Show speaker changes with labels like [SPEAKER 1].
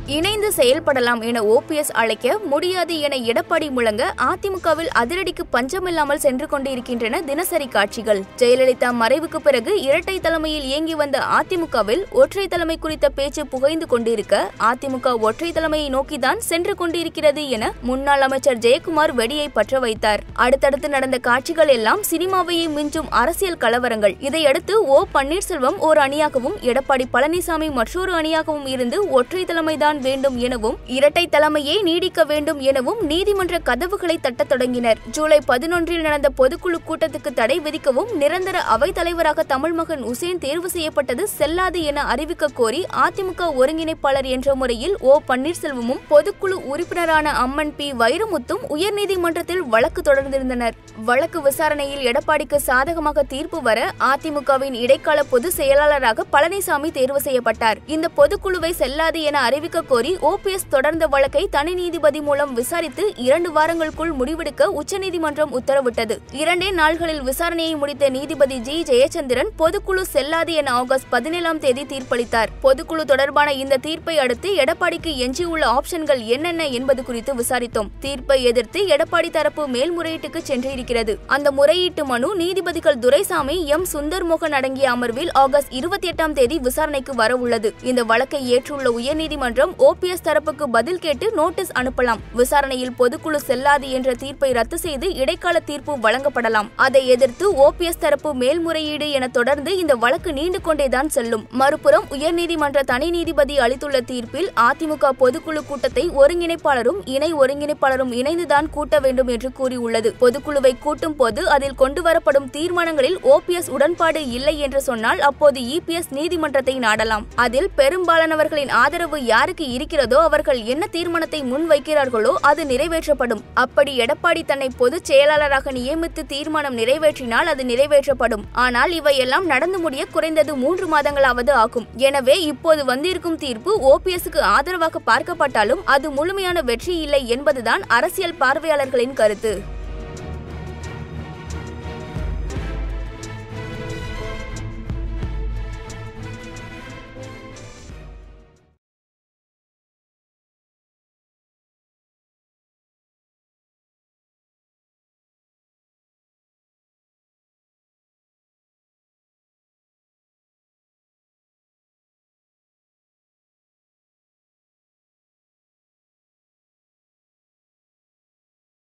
[SPEAKER 1] இணைந்து செயல்படலாம் என ஓபிஎஸ் அழைக்க முடியாது என எடப்பாடி முழங்க அதிமுகவில் அதிரடிக்கு பஞ்சமில்லாமல் சென்று கொண்டிருக்கின்றன தினசரி காட்சிகள் ஜெயலலிதா மறைவுக்கு பிறகு இரட்டை தலைமையில் இயங்கி வந்த அதிமுகவில் ஒற்றை தலைமை குறித்த பேச்சு புகைந்து கொண்டிருக்க அதிமுக ஒற்றை தலைமையை நோக்கிதான் சென்று கொண்டிருக்கிறது என முன்னாள் அமைச்சர் ஜெயக்குமார் வெடியை பற்ற வைத்தார் அடுத்தடுத்து நடந்த காட்சிகள் எல்லாம் சினிமாவையே மிஞ்சும் அரசியல் கலவரங்கள் இதையடுத்து ஓ பன்னீர்செல்வம் ஓர் அணியாகவும் எடப்பாடி பழனிசாமி மற்றொரு அணியாகவும் இருந்து ஒற்றை தலைமைதான் வேண்டும் எனவும் இரட்டை தலைமையே நீடிக்க வேண்டும் எனவும் நீதிமன்ற கதவுகளை தட்டத் தொடங்கினர் ஜூலை பதினொன்றில் நடந்த பொதுக்குழு கூட்டத்துக்கு தடை விதிக்கவும் நிரந்தர அவைத் தலைவராக தமிழ்மகன் உசேன் தேர்வு செய்யப்பட்டது செல்லாது என அறிவிக்க கோரி அதிமுக ஒருங்கிணைப்பாளர் என்ற முறையில் ஓ பன்னீர்செல்வமும் பொதுக்குழு உறுப்பினரான அம்மன் பி வைரமுத்தும் உயர்நீதிமன்றத்தில் வழக்கு தொடர்ந்திருந்தனர் வழக்கு விசாரணையில் எடப்பாடிக்கு சாதகமாக தீர்ப்பு வர அதிமுகவின் இடைக்கால பொதுச் செயலாளராக பழனிசாமி தேர்வு செய்யப்பட்டார் இந்த பொதுக்குழுவை செல்லாது என அறிவிக்க கோரி ஓபிஎஸ் தொடர்ந்த வழக்கை தனி நீதிபதி மூலம் விசாரித்து இரண்டு வாரங்களுக்குள் முடிவெடுக்க உச்சநீதிமன்றம் உத்தரவிட்டது இரண்டே நாள்களில் விசாரணையை முடித்த நீதிபதி ஜி ஜெயச்சந்திரன் பொதுக்குழு செல்லாது என ஆகஸ்ட் பதினேழாம் தேதி தீர்ப்பளித்தார் பொதுக்குழு தொடர்பான இந்த தீர்ப்பை அடுத்து எடப்பாடிக்கு எஞ்சியுள்ள ஆப்ஷன்கள் என்னென்ன என்பது குறித்து விசாரித்தோம் தீர்ப்பை எதிர்த்து எடப்பாடி தரப்பு மேல்முறையீட்டுக்கு சென்றிருக்கிறது அந்த முறையீட்டு மனு நீதிபதிகள் துரைசாமி எம் சுந்தர் மோகன் அடங்கிய அமர்வில் ஆகஸ்ட் இருபத்தி எட்டாம் தேதி விசாரணைக்கு வரவுள்ளது இந்த வழக்கை ஏற்றுள்ள உயர்நீதிமன்றம் ஓபிஎஸ் தரப்புக்கு பதில் கேட்டு நோட்டீஸ் அனுப்பலாம் விசாரணையில் பொதுக்குழு செல்லாது என்ற தீர்ப்பை ரத்து செய்து இடைக்கால தீர்ப்பு வழங்கப்படலாம் அதை எதிர்த்து ஓபிஎஸ் தரப்பு மேல்முறையீடு என தொடர்ந்து இந்த வழக்கு நீண்டு கொண்டேதான் செல்லும் மறுபுறம் உயர்நீதிமன்ற தனி நீதிபதி அளித்துள்ள தீர்ப்பில் அதிமுக பொதுக்குழு கூட்டத்தை ஒருங்கிணைப்பாளரும் இணை ஒருங்கிணைப்பாளரும் இணைந்துதான் கூட்ட வேண்டும் என்று கூறியுள்ளது பொதுக்குழுவை கூட்டும் போது அதில் கொண்டுவரப்படும் தீர்மானங்களில் ஓபிஎஸ் உடன்பாடு இல்லை என்று சொன்னால் அப்போது இபிஎஸ் நீதிமன்றத்தை நாடலாம் அதில் பெரும்பாலானவர்களின் ஆதரவு யாருக்கு இருக்கிறதோ அவர்கள் என்ன தீர்மானத்தை முன்வைக்கிறார்களோ அது நிறைவேற்றப்படும் அப்படி எடப்பாடி தன்னை பொதுச் செயலாளராக நியமித்து தீர்மானம் நிறைவேற்றினால் அது நிறைவேற்றப்படும் ஆனால் இவையெல்லாம் நடந்து முடிய குறைந்தது மூன்று மாதங்களாவது ஆகும் எனவே இப்போது வந்திருக்கும் தீர்ப்பு ஓபிஎஸ்க்கு ஆதரவாக பார்க்கப்பட்டாலும் அது முழுமையான வெற்றி இல்லை என்பதுதான் அரசியல் பார்வையாளர்களின் கருத்து